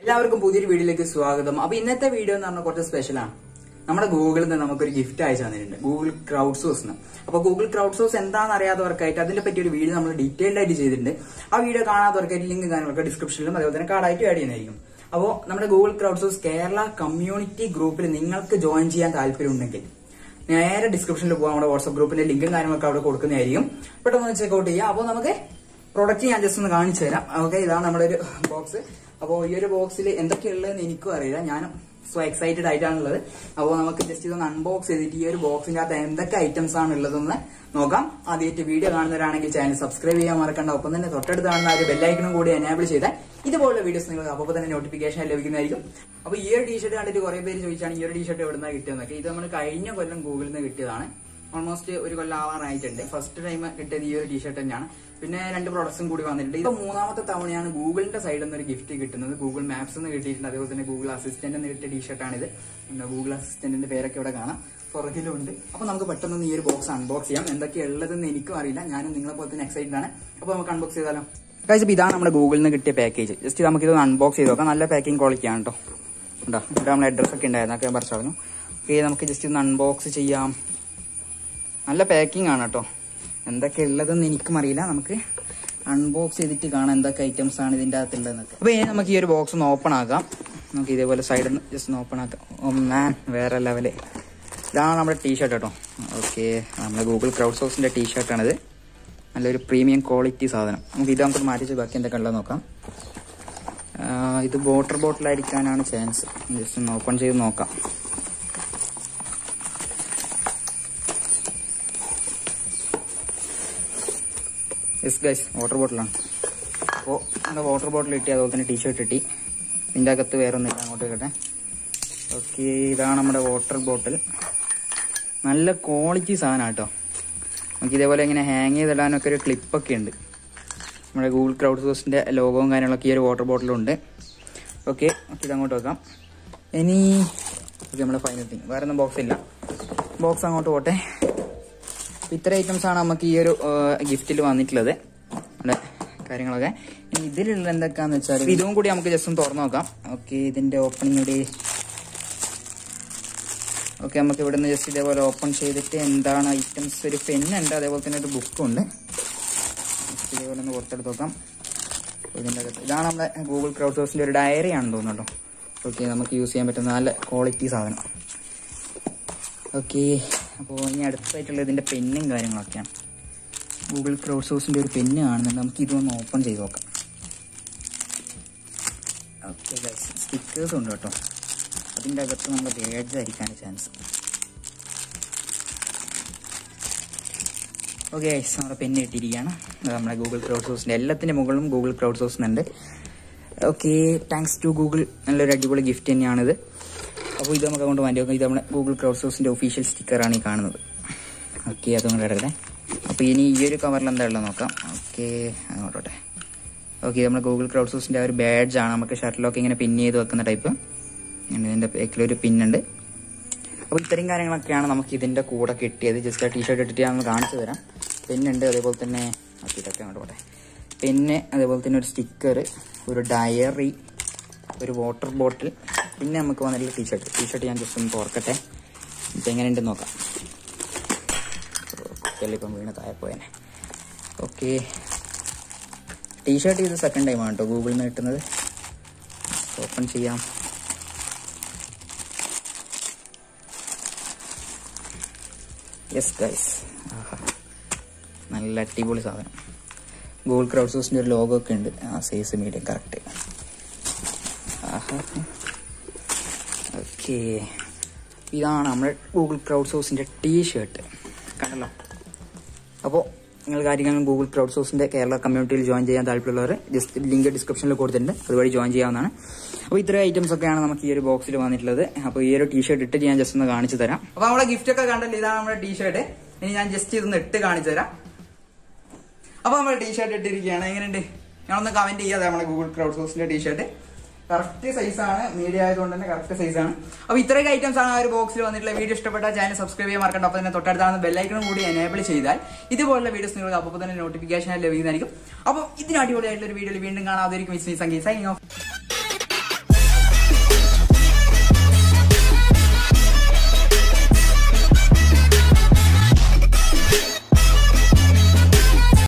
എല്ലാവർക്കും പുതിയൊരു വീഡിയോയിലേക്ക് സ്വാഗതം അപ്പൊ ഇന്നത്തെ വീഡിയോ എന്ന് പറഞ്ഞാൽ കുറച്ച് സ്പെഷ്യലാണ് നമ്മുടെ ഗൂഗിളിൽ നിന്ന് നമുക്കൊരു ഗിഫ്റ്റ് അയച്ചു തന്നിട്ടുണ്ട് ഗൂഗിൾ ക്രൗഡ് സോഴ്സ് അപ്പൊ ഗൂഗിൾ ക്രൗഡ് സോഴ്സ് എന്താണെന്ന് അറിയാത്തവർക്കായിട്ട് അതിനെ പറ്റി ഒരു വീഡിയോ നമ്മൾ ഡീറ്റെയിൽഡ് ആയിട്ട് ചെയ്തിട്ടുണ്ട് ആ വീഡിയോ കാണാത്തവർക്കായിട്ട് ലിങ്ക് കാര്യങ്ങളൊക്കെ ഡിസ്ക്രിപ്ഷനിലും അതുപോലെ തന്നെ കാർഡായിട്ട് ആഡ് ചെയ്യുന്നതായിരിക്കും അപ്പോൾ നമ്മുടെ Google crowd source Kerala community ഗ്രൂപ്പിൽ നിങ്ങൾക്ക് ജോയിൻ ചെയ്യാൻ താല്പര്യമുണ്ടെങ്കിൽ നേരെ ഡിസ്ക്രിപ്ഷനിൽ പോകാം നമ്മുടെ വാട്സ്ആപ്പ് ഗ്രൂപ്പിന്റെ ലിങ്കും കാര്യങ്ങളൊക്കെ അവിടെ കൊടുക്കുന്നതായിരിക്കും പെട്ടെന്ന് ചെക്കൗട്ട് ചെയ്യാം അപ്പോൾ നമുക്ക് പ്രൊഡക്റ്റ് ഞാൻ ജസ്റ്റ് ഒന്ന് കാണിച്ചു തരാം ഓക്കെ ഇതാണ് നമ്മുടെ ഒരു ബോക്സ് അപ്പോൾ ഈ ഒരു ബോക്സിൽ എന്തൊക്കെയുള്ളതെന്ന് എനിക്കും അറിയില്ല ഞാനും സോ എക്സൈറ്റഡ് ആയിട്ടാണുള്ളത് അപ്പോൾ നമുക്ക് ജസ്റ്റ് ഇതൊന്ന് അൺബോക്സ് ചെയ്തിട്ട് ഈ ഒരു ബോക്സിന്റെ അകത്ത് എന്തൊക്കെ ഐറ്റംസ് ആണ് ഉള്ളതെന്ന് നോക്കാം ആദ്യമായിട്ട് വീഡിയോ കാണുന്നവരാണെങ്കിൽ ചാനൽ സബ്സ്ക്രൈബ് ചെയ്യാൻ മറക്കണ്ട ഒപ്പം തന്നെ തൊട്ടടുത്ത് കാണുന്ന ആ ഒരു ബെല്ലൈക്കണും കൂടി എനേബിൾ ചെയ്താൽ ഇതുപോലുള്ള വീഡിയോസ് നിങ്ങൾക്ക് അപ്പോൾ തന്നെ നോട്ടിഫിക്കേഷൻ ലഭിക്കുന്നതായിരിക്കും അപ്പോൾ ഈ ഒരു ടീഷർട്ട് കണ്ടിട്ട് കുറെ പേര് ചോദിച്ചാണ് ഈ ഒരു ടീഷർട്ട് എവിടെ നിന്നാണ് കിട്ടിയതെന്നൊക്കെ ഇത് നമ്മൾ കഴിഞ്ഞ കൊല്ലം ഗൂഗിളിൽ നിന്ന് കിട്ടിയതാണ് ഓൾമോസ്റ്റ് ഒരു കൊല്ലം ആവാറായിട്ടുണ്ട് ഫസ്റ്റ് ടൈം കിട്ടിയത് ഈ ഒരു ടീഷർട്ട് തന്നെയാണ് പിന്നെ രണ്ട് പ്രൊഡക്ട്സും കൂടി വന്നിട്ടുണ്ട് ഇത് മൂന്നാമത്തെ തവണയാണ് ഗൂഗിളിന്റെ സൈഡിൽ നിന്ന് ഒരു ഗിഫ്റ്റ് കിട്ടുന്നത് ഗൂഗിൾ മാപ്സ് നിന്ന് കിട്ടിയിട്ടുണ്ട് അതേപോലെ തന്നെ ഗൂഗിൾ അസിസ്റ്റന്റ് എന്ന് കിട്ടിയ ടീഷർട്ടാണിത് എന്താ ഗൂഗിൾ അസിസ്റ്റന്റിന്റെ പേരൊക്കെ ഇവിടെ കാണാം പുറകിലുണ്ട് അപ്പൊ നമുക്ക് പെട്ടെന്ന് ഈ ഒരു ബോക്സ് അൺബോക്സ് ചെയ്യാം എന്തൊക്കെ ഉള്ളതെന്ന് എനിക്കും അറിയില്ല ഞാനും നിങ്ങളെ പോലെ തന്നെ എക്സൈറ്റഡ് ആണ് അപ്പൊ നമുക്ക് അൺബോക്സ് ചെയ്താലോ ഗൈസ് ഇപ്പൊ ഇതാണ് നമ്മുടെ ഗൂഗിളിൽ നിന്ന് കിട്ടിയ പാക്കേജ് ജസ്റ്റ് നമുക്ക് ഇത് അൺബോക്സ് ചെയ്ത് നോക്കാം നല്ല പാക്കിംഗ് ക്വാളിറ്റി ആണ് കേട്ടോ ഉണ്ടോ ഇവിടെ നമ്മൾ അഡ്രസ് ഒക്കെ ഉണ്ടായിരുന്നു അതൊക്കെ ഞാൻ പറിച്ചു കളഞ്ഞു ഓക്കെ നമുക്ക് ജസ്റ്റ് ഒന്ന് അൺബോക്സ് ചെയ്യാം നല്ല പാക്കിംഗ് ആണ് കേട്ടോ എന്തൊക്കെ ഉള്ളതെന്ന് എനിക്കും അറിയില്ല നമുക്ക് അൺബോക്സ് ചെയ്തിട്ട് കാണാം എന്തൊക്കെ ഐറ്റംസ് ആണ് ഇതിന്റെ അകത്തുള്ളതെന്നൊക്കെ അപ്പൊ ഇനി നമുക്ക് ഈ ഒരു ബോക്സ് ഒന്ന് ഓപ്പൺ ആക്കാം നമുക്ക് ഇതേപോലെ സൈഡിൽ നിന്ന് ജസ്റ്റ് ഒന്ന് ഓപ്പൺ ആക്കാം ഓ മാൻ വേറെ ലെവല് ഇതാണ് നമ്മുടെ ടീഷർട്ട് കേട്ടോ ഓക്കെ നമ്മുടെ ഗൂഗിൾ ക്രൗഡ് സോഴ്സിന്റെ ടീഷർട്ടാണിത് നല്ലൊരു പ്രീമിയം ക്വാളിറ്റി സാധനം നമുക്ക് ഇത് നമുക്ക് മാറ്റിച്ച് ബാക്കി എന്തൊക്കെ ഉള്ളത് നോക്കാം ആ, ഇത് വാട്ടർ ബോട്ടിലായിരിക്കാനാണ് ചാൻസ് ജസ്റ്റ് ഒന്ന് ഓപ്പൺ ചെയ്ത് നോക്കാം യെസ് ഗൈസ് വാട്ടർ ബോട്ടിലാണ് അപ്പോൾ എന്താ വാട്ടർ ബോട്ടിൽ കിട്ടി അതുപോലെ തന്നെ ടീഷർട്ട് കിട്ടി ഇതിൻ്റെ അകത്ത് വേറെ ഒന്നുമില്ല അങ്ങോട്ട് കേട്ടെ ഓക്കെ ഇതാണ് നമ്മുടെ വാട്ടർ ബോട്ടിൽ നല്ല ക്വാളിറ്റി സാധനം കേട്ടോ നമുക്ക് ഇതേപോലെ ഇങ്ങനെ ഹാങ് ചെയ്തിടാനൊക്കെ ഒരു ക്ലിപ്പൊക്കെ ഉണ്ട് നമ്മുടെ ഗൂഗിൾ ക്രൗഡ് സോഴ്സിൻ്റെ ലോഗോവും കാര്യങ്ങളൊക്കെ ഈ ഒരു വാട്ടർ ബോട്ടിലുണ്ട് ഓക്കെ ഓക്കെ ഇത് അങ്ങോട്ട് വെക്കാം ഇനി ഓക്കെ നമ്മുടെ ഫൈനൽ തിങ് വേറെ ഒന്നും ബോക്സ് ഇല്ല ബോക്സ് അങ്ങോട്ട് പോട്ടെ ഇത്ര ഐറ്റംസ് ആണ് നമുക്ക് ഈ ഒരു ഗിഫ്റ്റിൽ വന്നിട്ടുള്ളത് നമ്മുടെ കാര്യങ്ങളൊക്കെ ഇനി ഇതിലുള്ള എന്തൊക്കെയാന്ന് വെച്ചാൽ ഇതും കൂടി നമുക്ക് ജസ്റ്റ് ഒന്ന് തുറന്നു നോക്കാം ഓക്കെ ഇതിന്റെ ഓപ്പണിംഗ് കൂടി ഓക്കെ നമുക്ക് ഇവിടെ നിന്ന് ജസ്റ്റ് ഇതേപോലെ ഓപ്പൺ ചെയ്തിട്ട് എന്താണ് ഐറ്റംസ് ഒരു പെന്നുണ്ട് അതേപോലെ തന്നെ ഒരു ബുക്കും ഉണ്ട് Just ഇതേപോലെ ഒന്ന് പുറത്തെടുത്ത് നോക്കാം ഇതിൻ്റെ അകത്ത് ഇതാണ് നമ്മുടെ ഗൂഗിൾ ക്രൗഡ് സോഴ്സിന്റെ ഒരു ഡയറി ആണെന്ന് തോന്നുന്നു കേട്ടോ ഓക്കെ നമുക്ക് യൂസ് ചെയ്യാൻ പറ്റുന്ന നല്ല ക്വാളിറ്റി സാധനം ഓക്കെ അപ്പോൾ ഇനി അടുത്തായിട്ടുള്ള ഇതിന്റെ പെന്നും കാര്യങ്ങളൊക്കെയാണ് ഗൂഗിൾ ക്രൗഡ് സോഴ്സിന്റെ ഒരു പെന്ന് കാണുന്നുണ്ട് നമുക്ക് ഇതൊന്ന് ഓപ്പൺ ചെയ്ത് നോക്കാം ഓക്കെ സ്റ്റിക്കേഴ്സ് ഉണ്ട് കേട്ടോ അതിൻ്റെ അകത്ത് നമ്മുടെ ബേഡ്സ് ആയിരിക്കാണ് ചാൻസ് ഓക്കെ നമ്മുടെ പെന്ന് കിട്ടിയിരിക്കുകയാണ് അത് നമ്മുടെ ഗൂഗിൾ ക്രൗഡ് സോഴ്സിന്റെ എല്ലാത്തിൻ്റെ മുകളിലും ഗൂഗിൾ ക്രൗഡ് സോഴ്സ് ഉണ്ട് ഓക്കെ താങ്ക്സ് ടു ഗൂഗിൾ നല്ലൊരു അടിപൊളി ഗിഫ്റ്റ് തന്നെയാണിത് അപ്പോൾ ഇത് നമുക്ക് അങ്ങോട്ട് മാറ്റി നോക്കാം ഇത് നമ്മുടെ ഗൂഗിൾ ക്രൗഡ് സോഴ്സിന്റെ ഒഫീഷ്യൽ സ്റ്റിക്കറാണ് ഈ കാണുന്നത് ഓക്കെ അതും കൂടെ എടുക്കട്ടെ അപ്പോൾ ഇനി ഈ ഒരു കവറിൽ എന്താ ഉള്ളത് നോക്കാം ഓക്കെ അങ്ങോട്ടോട്ടെ ഓക്കെ നമ്മുടെ ഗൂഗിൾ ക്രൗഡ് സോഴ്സിന്റെ ആ ഒരു badge ആണ് നമുക്ക് ഷർട്ടിലൊക്കെ ഇങ്ങനെ പിൻ ചെയ്ത് വെക്കുന്ന ടൈപ്പ് ഇതിന്റെ ബാക്കിലൊരു പിന്നുണ്ട് അപ്പോൾ ഇത്രയും കാര്യങ്ങളൊക്കെയാണ് നമുക്ക് ഇതിന്റെ കൂടെ കിട്ടിയത് ജസ്റ്റ് ആ ടീഷർട്ട് ഇട്ടിട്ട് ഞാൻ ഒന്ന് കാണിച്ചു തരാം പെന്നുണ്ട് അതേപോലെ തന്നെ ഓക്കെ ഇതൊക്കെ അങ്ങോട്ട് പോട്ടെ പെന്ന് അതേപോലെ തന്നെ ഒരു സ്റ്റിക്കർ ഒരു ഡയറി ഒരു വാട്ടർ ബോട്ടിൽ പിന്നെ നമുക്ക് വന്നിട്ടുള്ള ടീഷർട്ട് ടീഷർട്ട് ഞാൻ ജസ്റ്റ് ഒന്ന് തുറക്കട്ടെ ഇപ്പം എങ്ങനെയുണ്ടെന്ന് നോക്കാം ഇപ്പം വീണ് താഴെ പോയനെ ഓക്കെ ടീഷർട്ട് ഇത് സെക്കൻഡ് ടൈമാണ് കേട്ടോ ഗൂഗിളിൽ നിന്ന് കിട്ടുന്നത് ഓപ്പൺ ചെയ്യാം യെസ് ഗൈസ് ആഹാ നല്ല അടിപൊളി സാധനം ഗൂഗിൾ ക്രൗഡ് സോഴ്സിൻ്റെ ഒരു ലോഗോ ഒക്കെ ഉണ്ട് ആ സൈസ് മീഡിയം കറക്റ്റ് ഓക്കെ ഇതാണ് നമ്മുടെ ഗൂഗിൾ ക്രൗഡ് സോഴ്സിൻ്റെ ടീ ഷർട്ട് കണ്ടല്ലോ അപ്പോൾ നിങ്ങൾ കാര്യങ്ങളും ഗൂഗിൾ ക്രൗഡ് സോഴ്സിൻ്റെ കേരള കമ്മ്യൂണിറ്റിയിൽ ജോയിൻ ചെയ്യാൻ താല്പര്യമുള്ളവർ ജസ്റ്റ് ലിങ്ക് ഡിസ്ക്രിപ്ഷനിൽ കൊടുത്തിട്ടുണ്ട് അതുവഴി ജോയിൻ ചെയ്യാവുന്നതാണ് അപ്പോൾ ഇത്രയും ഐറ്റംസ് ഒക്കെയാണ് നമുക്ക് ഈ ഒരു ബോക്സിൽ വന്നിട്ടുള്ളത് അപ്പോൾ ഈ ഒരു ടീ ഷർട്ട് ഇട്ട് ഞാൻ ജസ്റ്റ് ഒന്ന് കാണിച്ചു തരാം അപ്പോൾ നമ്മുടെ ഗിഫ്റ്റ് ഒക്കെ കണ്ടല്ലോ ഇതാണ് നമ്മുടെ ടീ ഷർട്ട് ഇനി ഞാൻ ജസ്റ്റ് ഇതൊന്ന് ഇട്ട് കാണിച്ചു തരാം അപ്പൊ നമ്മൾ ടീഷർട്ട് ഇട്ടിരിക്കുകയാണ് എങ്ങനെയുണ്ട് ഞാനൊന്ന് കമന്റ് ചെയ്യാതെ നമ്മുടെ ഗൂഗിൾ ക്രൗഡ് സോഴ്സിന്റെ ടീഷർട്ട് കറക്റ്റ് സൈസ് ആണ് മീഡിയ ആയതുകൊണ്ട് തന്നെ കറക്റ്റ് സൈസ് ആണ് അപ്പൊ ഇത്രയൊക്കെ ഐറ്റംസ് ആണ് ആ ഒരു ബോക്സിൽ വന്നിട്ടുള്ള വീഡിയോ ഇഷ്ടപ്പെട്ട ചാനൽ സബ്സ്ക്രൈബ് ചെയ്യാൻ മറക്കണ്ട അപ്പൊ തന്നെ തൊട്ടടുത്താണ് ബെല്ലൈക്കണും കൂടി എനേബിൾ ചെയ്താൽ ഇതുപോലുള്ള വീഡിയോസ് നിങ്ങൾക്ക് അപ്പോൾ തന്നെ നോട്ടിഫിക്കേഷൻ ലഭിക്കുന്നതായിരിക്കും അപ്പോൾ ഇതിന് അടിപൊളിയായിട്ടുള്ള ഒരു വീഡിയോയിൽ വീണ്ടും കാണാതിരിക്കും മിസ് സംഗീത സൈനിങ് ഓഫ്